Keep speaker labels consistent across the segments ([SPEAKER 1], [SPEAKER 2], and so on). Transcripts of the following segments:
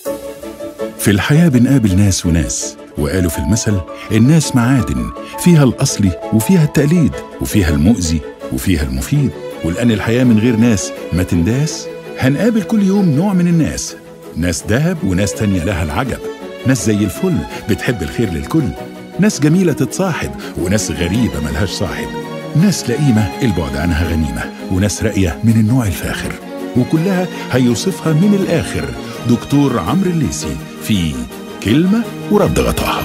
[SPEAKER 1] في الحياة بنقابل ناس وناس وقالوا في المثل الناس معادن فيها الأصلي وفيها التقليد وفيها المؤذي وفيها المفيد ولأن الحياة من غير ناس ما تنداس هنقابل كل يوم نوع من الناس ناس دهب وناس تانية لها العجب ناس زي الفل بتحب الخير للكل ناس جميلة تتصاحب وناس غريبة ملهاش صاحب ناس لئيمة البعد عنها غنيمة وناس راقية من النوع الفاخر وكلها هيوصفها من الآخر دكتور عمرو الليسي في كلمة ورد غطاها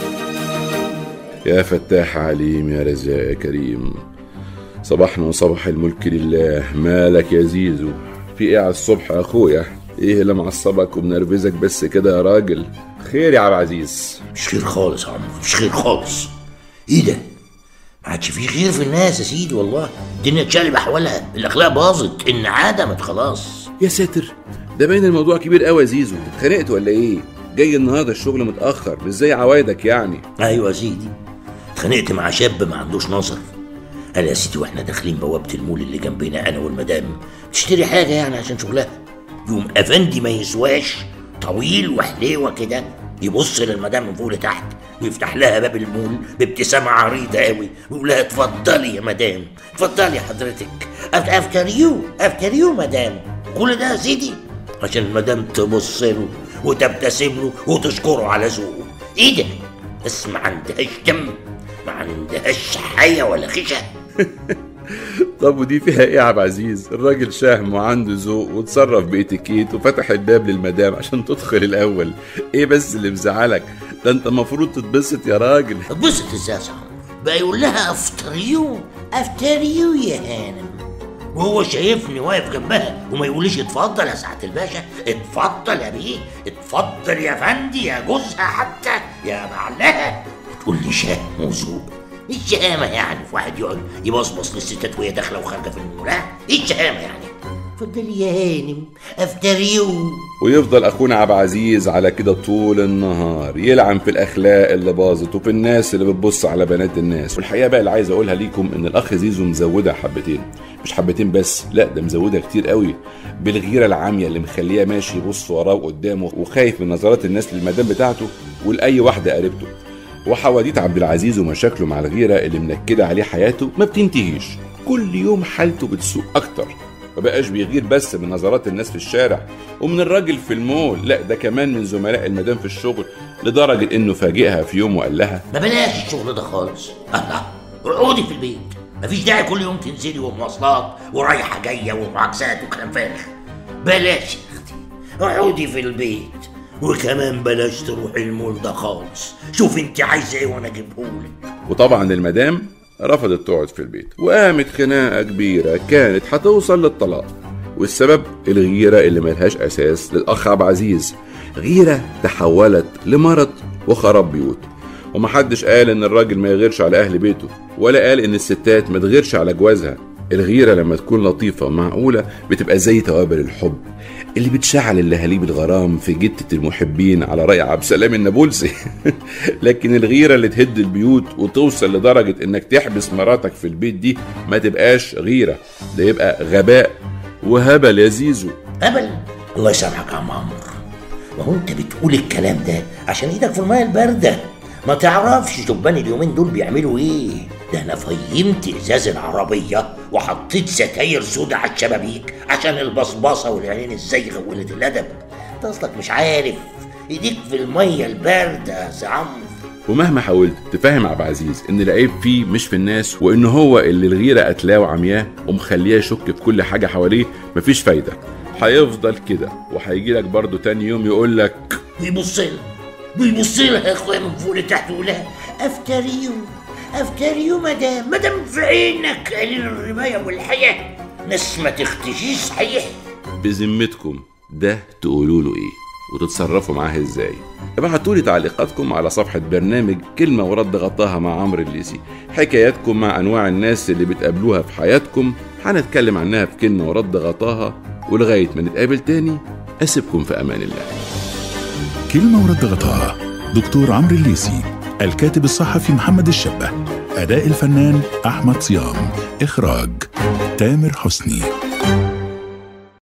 [SPEAKER 2] يا فتاح عليم يا رزاق يا كريم صباحنا وصباح الملك لله مالك يا زيزو في ايه على الصبح يا اخويا ايه اللي معصبك ومنرفزك بس كده يا راجل خير يا عبد العزيز
[SPEAKER 3] مش خير خالص يا عمرو مش خير خالص ايه ده ما عادش في خير في الناس يا سيدي والله الدنيا اتشقلب احوالها الاخلاق باظت انعدمت خلاص
[SPEAKER 2] يا ساتر ده باين الموضوع كبير قوي يا زيزو اتخانقت ولا ايه جاي النهارده الشغل متاخر مش زي عوايدك يعني
[SPEAKER 3] ايوه يا سيدي اتخانقت مع شاب ما عندوش نظر قال يا سيدي واحنا داخلين بوابه المول اللي جنبنا انا والمدام تشتري حاجه يعني عشان شغلها يوم افندي ما يسواش طويل وحليوه كده يبص للمدام من فوق لتحت ويفتح لها باب المول بابتسامة عريضة قوي ويقول لها اتفضلي يا مدام اتفضلي حضرتك افتر يو افتر يو مدام كل ده يا سيدي عشان المدام تبص له وتبتسم له وتشكره على ذوقه ايه ده بس ما عندهاش دم ما عندهاش حياة ولا خشة
[SPEAKER 2] طب ودي فيها ايه يا عبد العزيز الراجل شهم وعنده ذوق وتصرف باتيكيت وفتح الباب للمدام عشان تدخل الاول ايه بس اللي مزعلك ده انت المفروض تتبسط يا راجل
[SPEAKER 3] اتبسط ازاي يا صاحبي بقى يقول لها افتر يو افتر يو يا هانم وهو شايفني واقف جنبها وما يقوليش اتفضل يا سعاده الباشا اتفضل يا بيه اتفضل يا فندي يا جوزها حتى يا معلها تقول لي شهم وذوق ايه الشهامه يعني في واحد يقعد يبصبص للستات وهي داخله وخارجه في المولاه ايه الشهامه يعني اتفضلي يا هانم افتر يو
[SPEAKER 2] ويفضل اخونا عبد العزيز على كده طول النهار يلعن في الاخلاق اللي باظت وفي الناس اللي بتبص على بنات الناس والحقيقه بقى اللي عايز اقولها ليكم ان الاخ زيزو مزودها حبتين مش حبتين بس لا ده مزودها كتير قوي بالغيره العاميه اللي مخليه ماشي يبص وراه وقدامه وخايف من نظرات الناس للمدام بتاعته ولاي واحده قريبته وحواديت عبد العزيز ومشاكله مع الغيره اللي منكده عليه حياته ما بتنتهيش كل يوم حالته بتسوء اكتر ما بقاش بيغير بس من نظرات الناس في الشارع ومن الراجل في المول لا ده كمان من زملاء المدام في الشغل لدرجة انه فاجئها في يوم وقال لها
[SPEAKER 3] ما بلاش الشغل ده خالص الله اقعدي في البيت مفيش داعي كل يوم تنزلي ومواصلات ورايحه جايه ومعاكسات وكلام فارغ بلاش يا اختي اقعدي في البيت وكمان بلاش تروحي المول ده خالص شوف انت عايزه ايه وانا اجيبهولك
[SPEAKER 2] وطبعا المدام رفضت تقعد في البيت وقامت خناقة كبيرة كانت هتوصل للطلاق والسبب الغيرة اللي ملهاش أساس للأخ عبد العزيز غيرة تحولت لمرض وخراب بيوت ومحدش قال إن الراجل ما يغيرش على أهل بيته ولا قال إن الستات ما تغيرش على جوازها الغيرة لما تكون لطيفة معقولة بتبقى زي توابل الحب اللي بتشعل اللهاليب الغرام في جتة المحبين على رأي عبد السلام النابلسي لكن الغيرة اللي تهد البيوت وتوصل لدرجة انك تحبس مراتك في البيت دي ما تبقاش غيرة ده يبقى غباء وهبل يا زيزو
[SPEAKER 3] هبل الله يسامحك يا عم عمرو ما هو انت بتقول الكلام ده عشان ايدك في الميه البارده ما تعرفش شبان اليومين دول بيعملوا ايه ده انا فيمت ازاز العربيه وحطيت ستاير سودا على الشبابيك عشان البصباصه والعينين الزيغه وقله الادب انت اصلك مش عارف ايديك في الميه البارده يا سي عمرو
[SPEAKER 2] ومهما حاولت تفهم عبد العزيز ان العيب فيه مش في الناس وان هو اللي الغيره قتلاه وعمياه ومخليه يشك في كل حاجه حواليه مفيش فايده هيفضل كده وهيجي لك برضه تاني يوم يقول لك
[SPEAKER 3] بيبص لها بيبص لها يا اخويا من فوق لتحت ويقول لها افتريو افتريو مدام مدام في عينك قليل الرمايه والحياه ناس ما تختشيش صحيح
[SPEAKER 2] بذمتكم ده تقولوا له ايه وتتصرفوا معاه ازاي ابعتوا لي تعليقاتكم على صفحة برنامج كلمة ورد غطاها مع عمرو الليسي حكاياتكم مع أنواع الناس اللي بتقابلوها في حياتكم هنتكلم عنها في كلمة ورد غطاها ولغاية ما نتقابل تاني أسيبكم في أمان الله
[SPEAKER 1] كلمة ورد غطاها دكتور عمرو الليسي الكاتب الصحفي محمد الشبه أداء الفنان أحمد صيام إخراج تامر حسني